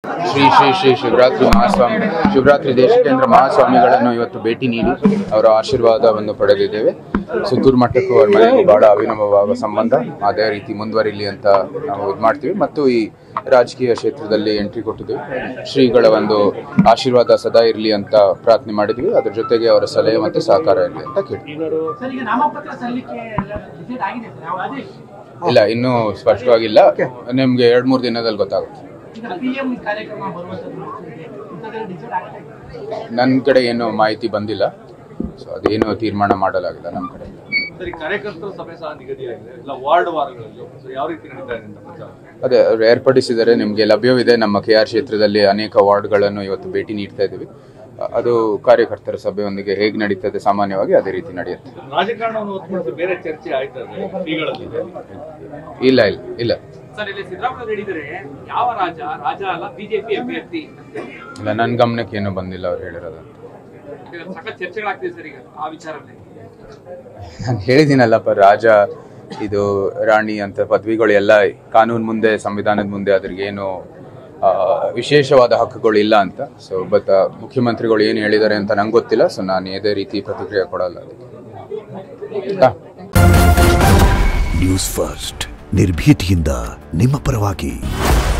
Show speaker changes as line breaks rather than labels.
ಶ್ರೀ ಶ್ರೀ ಶ್ರೀ ಶಿವರಾತ್ರಿ ಮಹಾಸ್ವಾಮಿ ಶಿವರಾತ್ರಿ ದೇಶಿಕೇಂದ್ರ ಮಹಾಸ್ವಾಮಿಗಳನ್ನು ಇವತ್ತು ಭೇಟಿ ನೀಡಿ ಅವರ ಆಶೀರ್ವಾದವನ್ನು ಪಡೆದಿದ್ದೇವೆ ಸುತ್ತೂರು ಮಠಕ್ಕೂ ಅವ್ರ ಮನೆಗೂ ಬಹಳ ಅವಿನವವಾದ ಸಂಬಂಧ ಅದೇ ರೀತಿ ಮುಂದುವರಿಲಿ ಅಂತ ನಾವು ಇದು ಮಾಡ್ತೀವಿ ಮತ್ತು ಈ ರಾಜಕೀಯ ಕ್ಷೇತ್ರದಲ್ಲಿ ಎಂಟ್ರಿ ಕೊಟ್ಟಿದ್ದೀವಿ ಶ್ರೀಗಳ ಒಂದು ಆಶೀರ್ವಾದ ಸದಾ ಇರಲಿ ಅಂತ ಪ್ರಾರ್ಥನೆ ಮಾಡಿದ್ವಿ ಅದ್ರ ಜೊತೆಗೆ ಅವರ ಸಲಹೆ ಮತ್ತು ಸಹಕಾರ ಇರಲಿ ಅಂತ ಕೇಳ್ತೀವಿ
ಸರ್ ಈಗ ನಾಮಪತ್ರ ಸಲ್ಲಿಕೆ ಡಿಸೈಡ್ ಆಗಿದೆ ಸರ್ ಯಾವ ಆದೇಶ
ಇಲ್ಲ ಇನ್ನೂ ಸ್ಪಷ್ಟವಾಗಿಲ್ಲ ನಿಮಗೆ ಎರಡು ಮೂರು ದಿನದಲ್ಲಿ ಗೊತ್ತಾಗುತ್ತೆ
ಈಗ ಪಿ ಎಂ ಕಾರ್ಯಕ್ರಮ ಬರುವಂತದ್ದು ಇಂಥದ್ದೆಲ್ಲ ಡಿಸೈಡ್ ಆಗಿದೆ
ನನ್ನ ಕಡೆ ಏನು ಮಾಹಿತಿ ಬಂದಿಲ್ಲ ಸೊ ಅದೇನು ತೀರ್ಮಾನ ಮಾಡಲಾಗಿಲ್ಲ ನಮ್ಮ ಕಡೆ
ಸರಿ ಕಾರ್ಯಕರ್ತರ ಸಭೆ ಸಹ ನಿಗದಿಯಾಗಿದೆ ಎಲ್ಲ ವಾರ್ಡ್ ವಾರಗಳಲ್ಲಿ ಸೊ ಯಾವ ರೀತಿ ನಡೀತಾ ಇದೆ ಅಂತ ಪ್ರಚಾರ
ಅದೇ ಅವ್ರು ಏರ್ಪಡಿಸಿದರೆ ನಿಮಗೆ ಲಭ್ಯವಿದೆ ನಮ್ಮ ಕೆ ಆರ್ ಕ್ಷೇತ್ರದಲ್ಲಿ ಅನೇಕ ವಾರ್ಡ್ಗಳನ್ನು ಇವತ್ತು ಭೇಟಿ ನೀಡ್ತಾ ಇದ್ದೀವಿ ಅ- ಅದು ಕಾರ್ಯಕರ್ತರ ಸಭೆಯೊಂದಿಗೆ ಹೇಗೆ ನಡೀತದೆ ಸಾಮಾನ್ಯವಾಗಿ ಅದೇ ರೀತಿ ನಡೆಯುತ್ತೆ
ರಾಜಕಾರಣವನ್ನು ಹೊತ್ತುಕೊಂಡು ಬೇರೆ ಚರ್ಚೆ ಆಯ್ತಾ ಇದೆ ಶ್ರೀಗಳಲ್ಲಿ
ಇಲ್ಲ ಇಲ್ಲ ಇಲ್ಲ
ಸರ್ ಇಲ್ಲಿ ಸಿದ್ದರಾಮಯ್ಯ ಹೇಳಿದರೆ ಯಾವ ರಾಜ ರಾಜ ಅಲ್ಲ ಬಿಜೆಪಿ ಅಭ್ಯರ್ಥಿ
ಇಲ್ಲ ನನ್ನ ಗಮನಕ್ಕೆ ಏನೂ ಬಂದಿಲ್ಲ ಅವ್ರು ಹೇಳಿರೋದು
ಈಗ ಸಖತ್ ಚರ್ಚೆಗಳಾಗ್ತಿದೆ ಸರ್ ಈಗ ಆ ವಿಚಾರದಲ್ಲಿ
ನಾನು ಹೇಳಿದ್ದೀನಲ್ಲಪ್ಪ ರಾಜ ಇದು ರಾಣಿ ಅಂತ ಪದವಿಗಳು ಎಲ್ಲ ಕಾನೂನು ಮುಂದೆ ಸಂವಿಧಾನದ ಮುಂದೆ ಅದ್ರಿಗೇನು ಆ, ವಿಶೇಷವಾದ ಹಕ್ಕುಗಳು ಇಲ್ಲ ಅಂತ ಸೊ ಬಟ್ ಮುಖ್ಯಮಂತ್ರಿಗಳು ಏನು ಹೇಳಿದ್ದಾರೆ ಅಂತ ನಂಗೆ ಗೊತ್ತಿಲ್ಲ ಸೊ ನಾನು ಯಾವುದೇ ರೀತಿ ಪ್ರತಿಕ್ರಿಯೆ ಕೊಡಲ್ಲ ಅದಕ್ಕೆ ಹಾ.
ನ್ಯೂಸ್ ಫಸ್ಟ್ ನಿರ್ಭೀತಿಯಿಂದ ನಿಮ್ಮ ಪರವಾಗಿ